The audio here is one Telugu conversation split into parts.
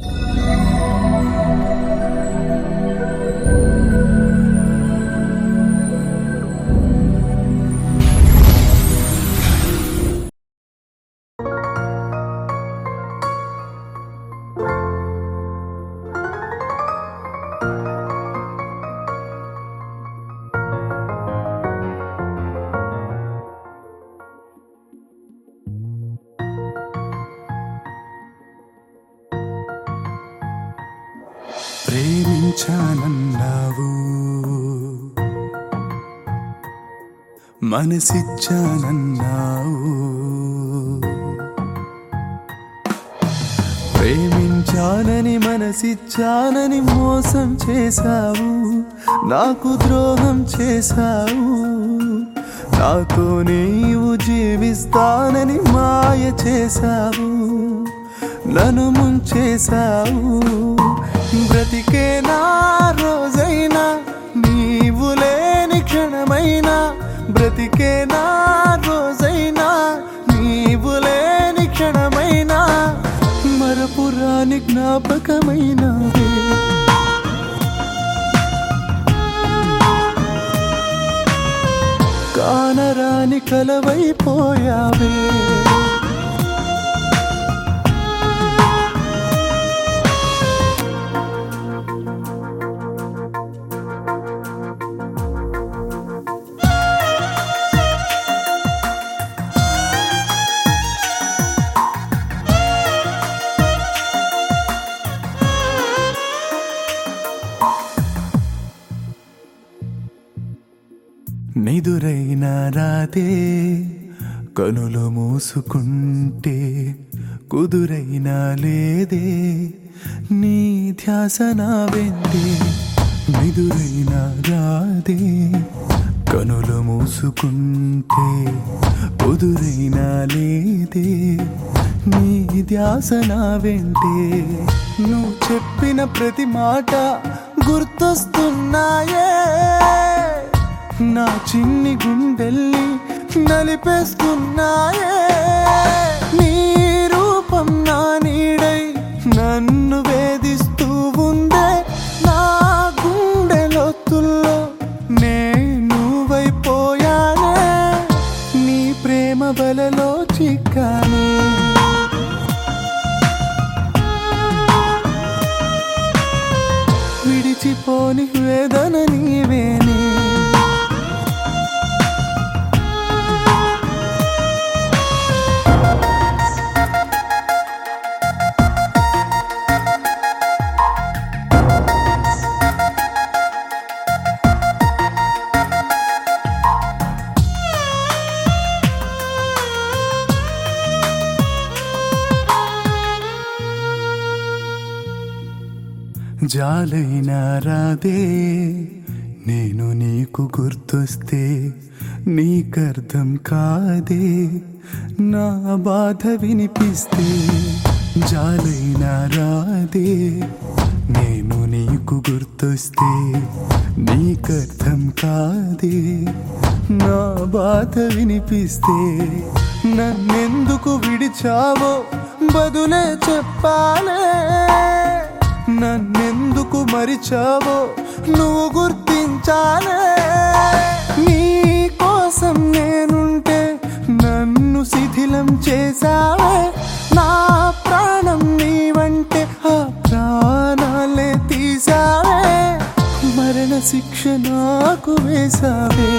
ప్రేమించానన్నావు మనసిచ్చానన్నావు ప్రేమించానని మనసిచ్చానని మోసం చేశావు నాకు ద్రోహం చేశావు నాతో నీవు జీవిస్తానని మాయ చేశావు నన్ను ముంచేశావు బ్రతికే నా రోజైనా నీవు లేని క్షణమైనా బ్రతికే నా రోజైనా నీవు లేని క్షణమైనా మరపురాని జ్ఞాపకమైనవే కానరాని కలవైపోయావే నిదురైన రాతే కనులు మూసుకుంటే కుదురైనా లేదే నీ ధ్యాస నా వెంటే నిదురైన రాదే కనులు మూసుకుంటే కుదురైనా లేదే నీ ధ్యాస నా వెంటే నువ్వు చెప్పిన ప్రతి మాట గుర్తొస్తున్నాయే నా చిన్ని గుండెల్ని నలిపేస్తున్నాయే నీ రూపం నా నీడై నన్ను వేధిస్తూ ఉందే నా గుండె లోతుల్లో నేను వైపోయానే నీ ప్రేమ బలలో చిక్కానే విడిచిపోని వేదన నీవేనే జాలైనా రాదే నేను నీకు గుర్తొస్తే నీకర్థం కాదే నా బాధ వినిపిస్తే జాలైనా రాదే నేను నీకు గుర్తొస్తే నీకర్థం కాదే నా బాధ వినిపిస్తే నన్నెందుకు విడిచావో బదులే చెప్పాలే నన్నెందుకు మరిచావో నువ్వు గుర్తించాలే నీ కోసం నేనుంటే నన్ను శిథిలం చేశావే నా ప్రాణం నీవంటే ఆ ప్రాణాలే తీసావే మరణ శిక్ష నాకు వేశావే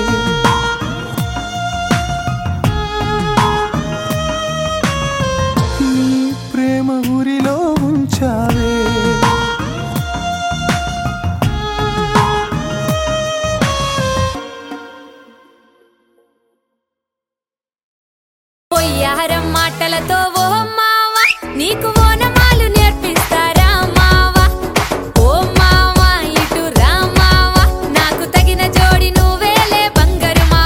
నీ ప్రేమ ఊరిలో ఉంచావే పొయ్యారం మాటలతో ఓ మావా నీకు ఓనమాలు నేర్పిస్తారా మావా ఓ మావా ఇటు రా మావా నాకు తగిన జోడి నువ్వేలే బంగారు మావా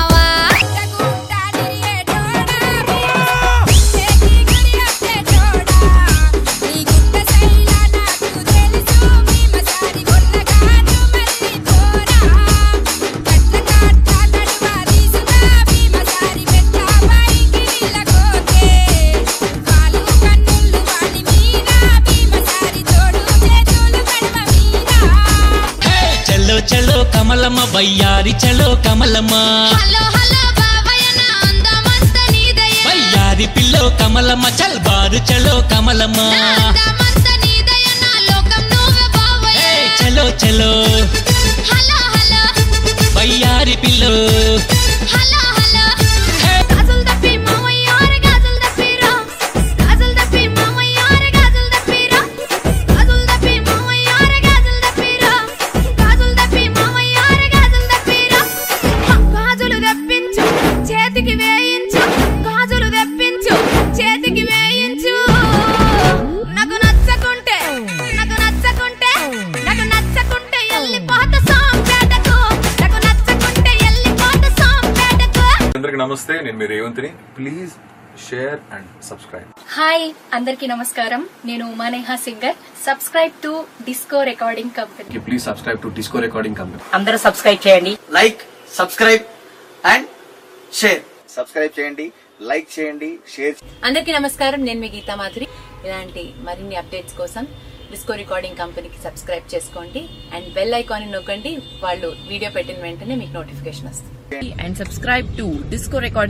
కమలమ్మ వయ్యారి చలో కమలమ్మ హలో హలో బాబాయ్ నా అందమంత నీదయ్యా వయ్యారి పిల్లో కమలమ్మ చల్ బారు చలో కమలమ్మ నా అందమంత నీదయ్యా నా లోకం నువ్వే బాబాయ్ ఏ చలో చలో హలో హలో వయ్యారి పిల్లో హలో హలో గాజులు దప్పి మామయ్య ఆరే గాజులు దప్పిరా గాజులు దప్పి మామయ్య ఆరే గాజులు దప్పిరా గాజులు దప్పి మామయ్య ఆరే గాజులు దప్పిరా గాజులు దప్పి మామయ్య ఆరే గాజులు దప్పిరా గాజులు దప్పించు చేతికి వేయించు గాజులు దప్పించు చేతికి వేయించు నాకు నచ్చకుంటే నాకు నచ్చకుంటే నాకు నచ్చకుంటే ఎల్లిపోత సోంపేటకు నాకు నచ్చకుంటే ఎల్లిపోత సోంపేటకు అందరికి నమస్తే నేను మీ రేవంత్ని please share and subscribe hi అందరికీ నమస్కారం నేను Umaneha singer subscribe to disco recording company please subscribe to disco recording company అందరూ సబ్స్క్రైబ్ చేయండి like subscribe and share subscribe చేయండి లైక్ చేయండి షేర్ అందరికీ నమస్కారం నేను మీ గీతా మాధురి ఇలాంటి మరిన్ని అప్డేట్స్ కోసం డిస్కో రికార్డింగ్ కంపెనీకి సబ్స్క్రైబ్ చేసుకోండి అండ్ బెల్ ఐకాన్ నొక్కండి వాళ్ళు వీడియో పెట్టిన వెంటనే మీకు నోటిఫికేషన్ వస్తుంది and subscribe to disco recording